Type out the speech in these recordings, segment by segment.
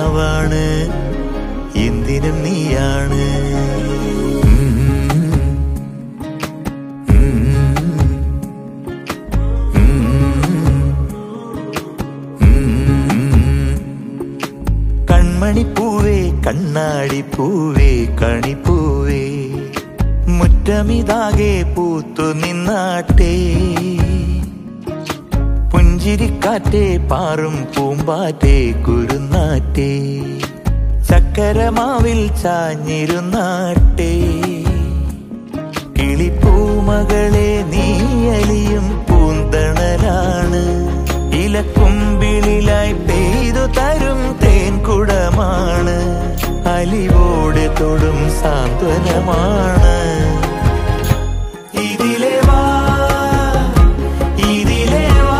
കിനാവാണ് എന്തിനും നീയാണ് ഉം. ഉം. കൺമണിപ്പൂവേ കണ്ണാടിപ്പൂവേ കണിപ്പൂവേ മുറ്റമിതാകെ പൂത്തു നിന്നാട്ടേ പുഞ്ചിരിക്കാറ്റേ പാറും പൂമ്പാറ്റേ കുരുന്നാറ്റേ ചക്കരമാവിൽ ചാഞ്ഞിരുന്നാട്ടേ കിളിപ്പൂമകളെ നീയലിയും പൂന്തണലാണ് ഇലക്കുമ്പിളിലായി പെയ്തു തരും തേൻകുടമാണ് അലിവോടെ തൊടും സാന്ത്വനമാണ് ഇതിലെ വാ ഇതിലെ വാ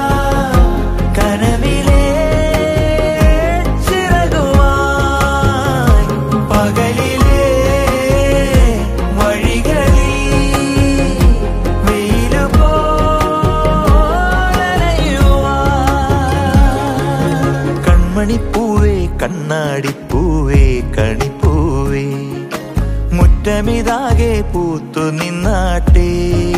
കനവിലെ ചിറകുമായി പകലിലെ വഴികളിൽ വെയിലു പോലലയുവാൻ. കൺമണിപ്പൂവേ കണ്ണാടിപ്പൂവേ കണിപ്പൂവേ മുറ്റമിതാകെ പൂത്തു നിന്നാട്ടേ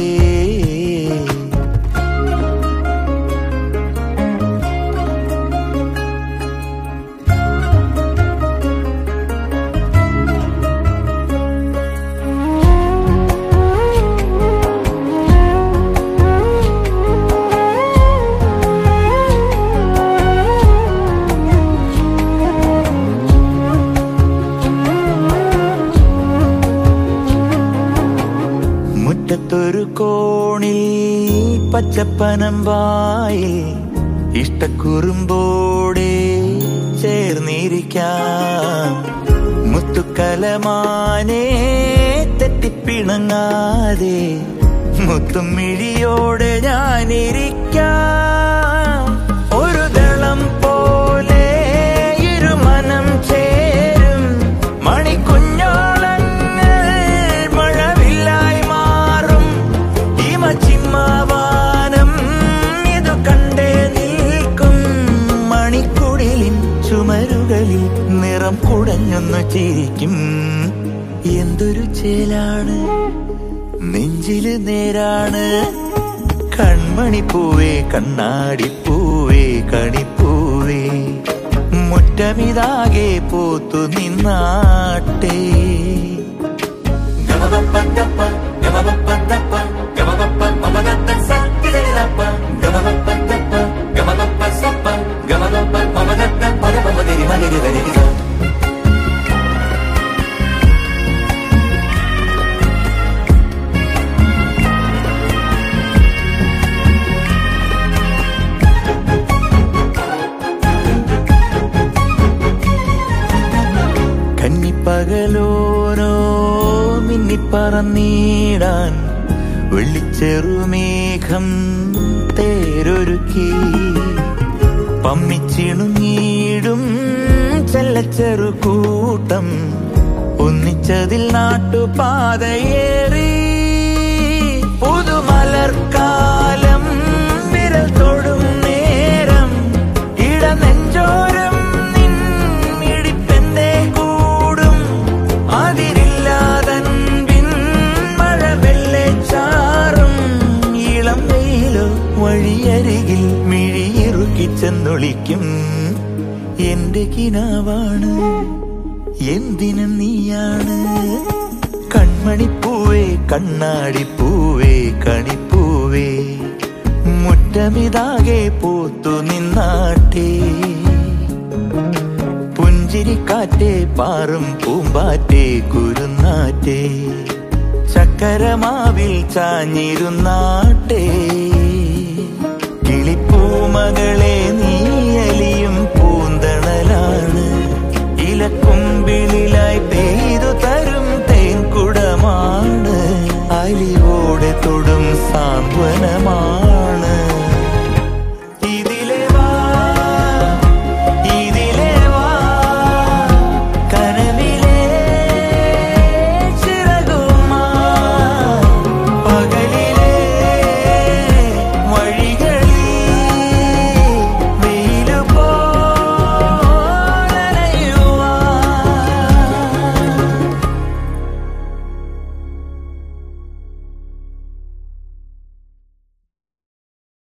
മുറ്റത്തൊരു കോണിൽ പച്ചപ്പനമ്പായിൽ ഇഷ്ടക്കുറുമ്പോടെ ചേർന്നിരിക്കാം മുത്തുക്കലമാനെ തെറ്റിപ്പിണങ്ങാതെ മുത്തും മിഴിയോടെ ഞാനിരിക്കാം ഒരു ദളം പോലെ ഇരുമനം ചേരും മണിക്കുഞ്ഞോളങ്ങൾ മഴവില്ലായി മാറും ഹിമചിമ്മാവാനം ഇതു കണ്ടേ നിൽക്കും മണിക്കുടിലിൻ ചുമരുകളിൽ നിറം കുടഞ്ഞൊന്നു ചിരിക്കും എന്തൊരു ചേലാണ് നെഞ്ചില് നേരാണ് കൺമണിപ്പൂവേ കണ്ണാടിപ്പൂവേ കണിപ്പൂവേ മുറ്റമിതാകെ പോത്തു നിന്നാട്ടേ ഗമപപ്പത്തപ്പ, ഗമപപ്പത്തപ്പ, ഗമപപ്പ, മമദത്തസ, കിലലിലപ്പ, ഗമപപ്പത്തപ്പ, ഗമപപ്പസപ്പ, ഗമപപ്പ, മമദത്ത, പദപമതിരി മലിരി വരിരിക. കന്നിപ്പകലോരോ മിന്നിപ്പറന്നീടാൻ വെള്ളിച്ചെറുമേഘം തേരൊരുക്കി പമ്മിച്ചിണുങ്ങിയിടും ചെല്ലച്ചെറു കൂട്ടം ഒന്നിച്ചതിൽ നാട്ടുപാതയേറി പുതുമലർക്കാലം വിരൽ തൊടും നേരം ഇടനെഞ്ചോരം നിൻ ഇടിപ്പെന്തേ കൂടും അതിരില്ലാതൻപിൻ മഴവെള്ളെ ചാറും ഇളം വെയിലോ വഴിയരികിൽ മിഴിയിറുക്കി ചെന്നൊളിക്കും എന്റെ കിനാവാണ് എന്തിനും നീയാണ് കൺമണിപ്പൂവേ കണ്ണാടിപ്പൂവേ കണിപ്പൂവേ മുറ്റമിതാകെ പൂത്തു നിന്നാട്ടേ പുഞ്ചിരിക്കാറ്റേ പാറും പൂമ്പാറ്റേ കുരുന്നാറ്റേ ചക്കരമാവിൽ ചാഞ്ഞിരുന്നാട്ടേ കിളിപ്പൂമകളെ നീ